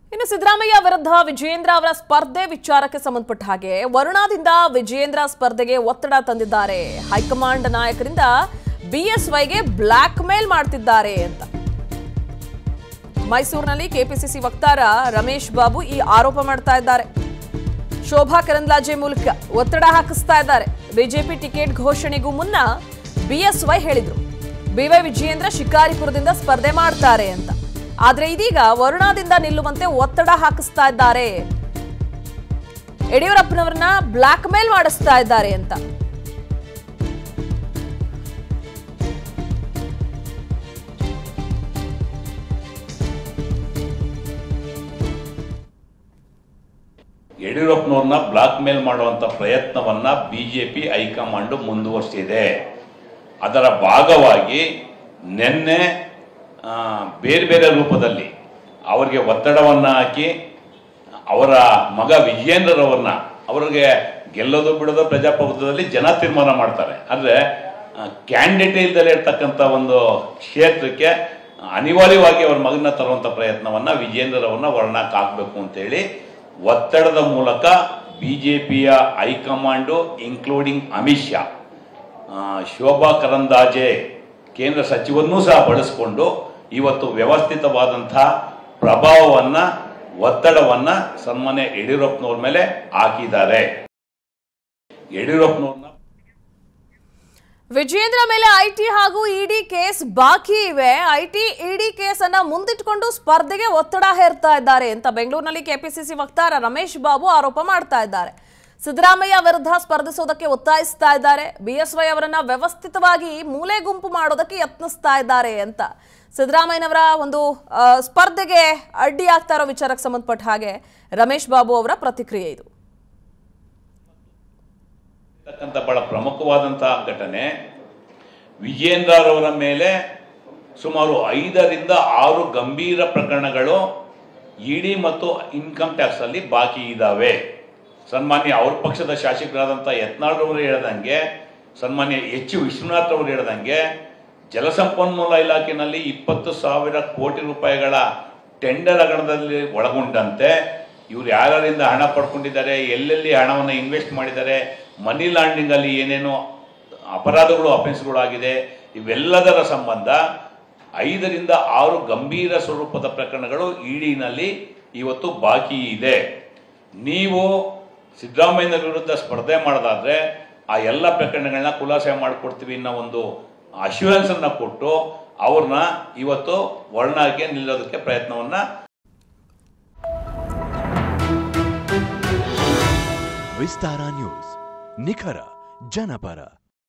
ಇನ್ನು ಸಿದ್ದರಾಮಯ್ಯ ವಿರುದ್ಧ ವಿಜೇಂದ್ರ ಅವರ ಸ್ಪರ್ಧೆ ವಿಚಾರಕ್ಕೆ ಸಂಬಂಧಪಟ್ಟ ಹಾಗೆ ವರುಣಾದಿಂದ ವಿಜೇಂದ್ರ ಸ್ಪರ್ಧೆಗೆ ಒತ್ತಡ ತಂದಿದ್ದಾರೆ ಹೈಕಮಾಂಡ್ ನಾಯಕರಿಂದ ಬಿಎಸ್ವೈಗೆ ಬ್ಲಾಕ್ ಮೇಲ್ ಮಾಡ್ತಿದ್ದಾರೆ ಅಂತ ಮೈಸೂರಿನಲ್ಲಿ ಕೆಪಿಸಿಸಿ ವಕ್ತಾರ ರಮೇಶ್ ಬಾಬು ಈ ಆರೋಪ ಮಾಡ್ತಾ ಇದ್ದಾರೆ ಶೋಭಾ ಕರಂದ್ಲಾಜೆ ಮೂಲಕ ಒತ್ತಡ ಹಾಕಿಸ್ತಾ ಇದ್ದಾರೆ ಬಿಜೆಪಿ ಟಿಕೆಟ್ ಘೋಷಣೆಗೂ ಮುನ್ನ ಬಿಎಸ್ವೈ ಹೇಳಿದ್ರು ಬಿವೈ ವಿಜಯೇಂದ್ರ ಶಿಕಾರಿಪುರದಿಂದ ಸ್ಪರ್ಧೆ ಮಾಡ್ತಾರೆ ಅಂತ ಆದ್ರೆ ಇದೀಗ ವರುಣಾದಿಂದ ನಿಲ್ಲುವಂತೆ ಒತ್ತಡ ಹಾಕಿಸ್ತಾ ಇದ್ದಾರೆ ಯಡಿಯೂರಪ್ಪನವರನ್ನ ಬ್ಲಾಕ್ ಮೇಲ್ ಮಾಡಿಸ್ತಾ ಇದ್ದಾರೆ ಅಂತ ಯಡಿಯೂರಪ್ಪನವ್ರನ್ನ ಬ್ಲಾಕ್ ಮೇಲ್ ಮಾಡುವಂತ ಪ್ರಯತ್ನವನ್ನ ಬಿಜೆಪಿ ಹೈಕಮಾಂಡ್ ಮುಂದುವರಿಸಿದೆ ಅದರ ಭಾಗವಾಗಿ ನಿನ್ನೆ ಆ, ಬೇರೆ ಬೇರೆ ರೂಪದಲ್ಲಿ ಅವರಿಗೆ ಒತ್ತಡವನ್ನು ಹಾಕಿ ಅವರ ಮಗ ವಿಜಯೇಂದ್ರರವ್ರನ್ನ ಅವರಿಗೆ ಗೆಲ್ಲೋದು ಬಿಡೋದು ಪ್ರಜಾಪ್ರಭುತ್ವದಲ್ಲಿ ಜನ ತೀರ್ಮಾನ ಮಾಡ್ತಾರೆ ಆದರೆ ಕ್ಯಾಂಡಿಡೇಟ್ ಇಲ್ದಲೇ ಇರ್ತಕ್ಕಂಥ ಒಂದು ಕ್ಷೇತ್ರಕ್ಕೆ ಅನಿವಾರ್ಯವಾಗಿ ಅವ್ರ ಮಗನ ತರುವಂಥ ಪ್ರಯತ್ನವನ್ನ ವಿಜೇಂದ್ರರವ್ರನ್ನ ವರ್ಣಕ್ಕೆ ಹಾಕಬೇಕು ಅಂತೇಳಿ ಒತ್ತಡದ ಮೂಲಕ ಬಿ ಜೆ ಪಿಯ ಹೈಕಮಾಂಡು ಇನ್ಕ್ಲೂಡಿಂಗ್ ಅಮಿತ್ ಶಾ ಆ, ಶೋಭಾ ಕರಂದಾಜೆ ಕೇಂದ್ರ ಸಚಿವನ್ನೂ ಸಹ ಬಳಸಿಕೊಂಡು ಇವತ್ತು ವ್ಯವಸ್ಥಿತವಾದಂಥ ಪ್ರಭಾವವನ್ನ ಒತ್ತಡವನ್ನ ಸನ್ಮಾನ್ಯ ಯಡಿಯೂರಪ್ಪನವ್ರ ಮೇಲೆ ಹಾಕಿದ್ದಾರೆ ಯಡಿಯೂರಪ್ಪನವ್ರನ್ನ ವಿಜೇಂದ್ರ ಮೇಲೆ ಐಟಿ ಹಾಗೂ ಇಡಿ ಕೇಸ್ ಬಾಕಿ ಇವೆ ಐಟಿ ಇಡಿ ಕೇಸ್ ಅನ್ನ ಮುಂದಿಟ್ಕೊಂಡು ಸ್ಪರ್ಧೆಗೆ ಒತ್ತಡ ಹೇರ್ತಾ ಇದ್ದಾರೆ ಅಂತ ಬೆಂಗಳೂರಿನಲ್ಲಿ ಕೆಪಿಸಿಸಿ ವಕ್ತಾರ ರಮೇಶ್ ಬಾಬು ಆರೋಪ ಮಾಡ್ತಾ ಇದ್ದಾರೆ ಸಿದ್ದರಾಮಯ್ಯ ವಿರುದ್ಧ ಸ್ಪರ್ಧಿಸೋದಕ್ಕೆ ಒತ್ತಾಯಿಸ್ತಾ ಇದ್ದಾರೆ ಬಿಎಸ್ವೈ ಅವರನ್ನ ವ್ಯವಸ್ಥಿತವಾಗಿ ಮೂಲೆ ಗುಂಪು ಮಾಡೋದಕ್ಕೆ ಯತ್ನಿಸ್ತಾ ಇದ್ದಾರೆ ಅಂತ ಸಿದ್ದರಾಮಯ್ಯನವರ ಒಂದು ಆ, ಸ್ಪರ್ಧೆಗೆ ಅಡ್ಡಿ ಆಗ್ತಾ ಇರೋ ವಿಚಾರಕ್ಕೆ ಸಂಬಂಧಪಟ್ಟ ಹಾಗೆ ರಮೇಶ್ ಬಾಬು ಅವರ ಪ್ರತಿಕ್ರಿಯೆ ಇದು ಇರ್ತಕ್ಕಂಥ ಬಹಳ ಪ್ರಮುಖವಾದಂತಹ ಘಟನೆ ವಿಜೇಂದ್ರರವರ ಮೇಲೆ ಸುಮಾರು ಐದರಿಂದ ಆರು ಗಂಭೀರ ಪ್ರಕರಣಗಳು ಇಡಿ ಮತ್ತು ಇನ್ಕಮ್ ಟ್ಯಾಕ್ಸ್ ಅಲ್ಲಿ ಬಾಕಿ ಇದ್ದಾವೆ ಸನ್ಮಾನ್ಯ ಅವ್ರ ಪಕ್ಷದ ಶಾಸಕರಾದಂಥ ಯತ್ನಾಳ್ರವರು ಹೇಳ್ದಂಗೆ ಸನ್ಮಾನ್ಯ ಎಚ್ ವಿಶ್ವನಾಥ್ ಅವರು ಹೇಳ್ದಂಗೆ ಜಲಸಂಪನ್ಮೂಲ ಇಲಾಖೆಯಲ್ಲಿ ಇಪ್ಪತ್ತು ಸಾವಿರ ಕೋಟಿ ರೂಪಾಯಿಗಳ ಟೆಂಡರ್ ಹಗರಣದಲ್ಲಿ ಒಳಗೊಂಡಂತೆ ಇವ್ರು ಯಾರ್ಯಾರಿಂದ ಹಣ ಪಡ್ಕೊಂಡಿದ್ದಾರೆ ಎಲ್ಲೆಲ್ಲಿ ಹಣವನ್ನು ಇನ್ವೆಸ್ಟ್ ಮಾಡಿದ್ದಾರೆ ಮನಿ ಲಾಂಡ್ರಿಂಗ್ ಅಲ್ಲಿ ಏನೇನು ಅಪರಾಧಗಳು ಅಫೆನ್ಸ್ಗಳು ಆಗಿದೆ ಇವೆಲ್ಲದರ ಸಂಬಂಧ ಐದರಿಂದ ಆರು ಗಂಭೀರ ಸ್ವರೂಪದ ಪ್ರಕರಣಗಳು ಇಡಿನಲ್ಲಿ ಇವತ್ತು ಬಾಕಿ ಇದೆ ನೀವು ಸಿದ್ದರಾಮಯ್ಯನ ವಿರುದ್ಧ ಸ್ಪರ್ಧೆ ಮಾಡೋದಾದ್ರೆ ಆ ಎಲ್ಲ ಪ್ರಕರಣಗಳನ್ನ ಖುಲಾಸೆ ಮಾಡಿಕೊಡ್ತೀವಿ ಅನ್ನೋ ಒಂದು ಅಶ್ಯೂರೆನ್ಸ್ ಅನ್ನ ಕೊಟ್ಟು ಅವ್ರನ್ನ ಇವತ್ತು ವರ್ಣಕ್ಕೆ ನಿಲ್ಲೋದಕ್ಕೆ ಪ್ರಯತ್ನವನ್ನ ವಿಸ್ತಾರ ನ್ಯೂಸ್ ನಿಖರ ಜನಪರ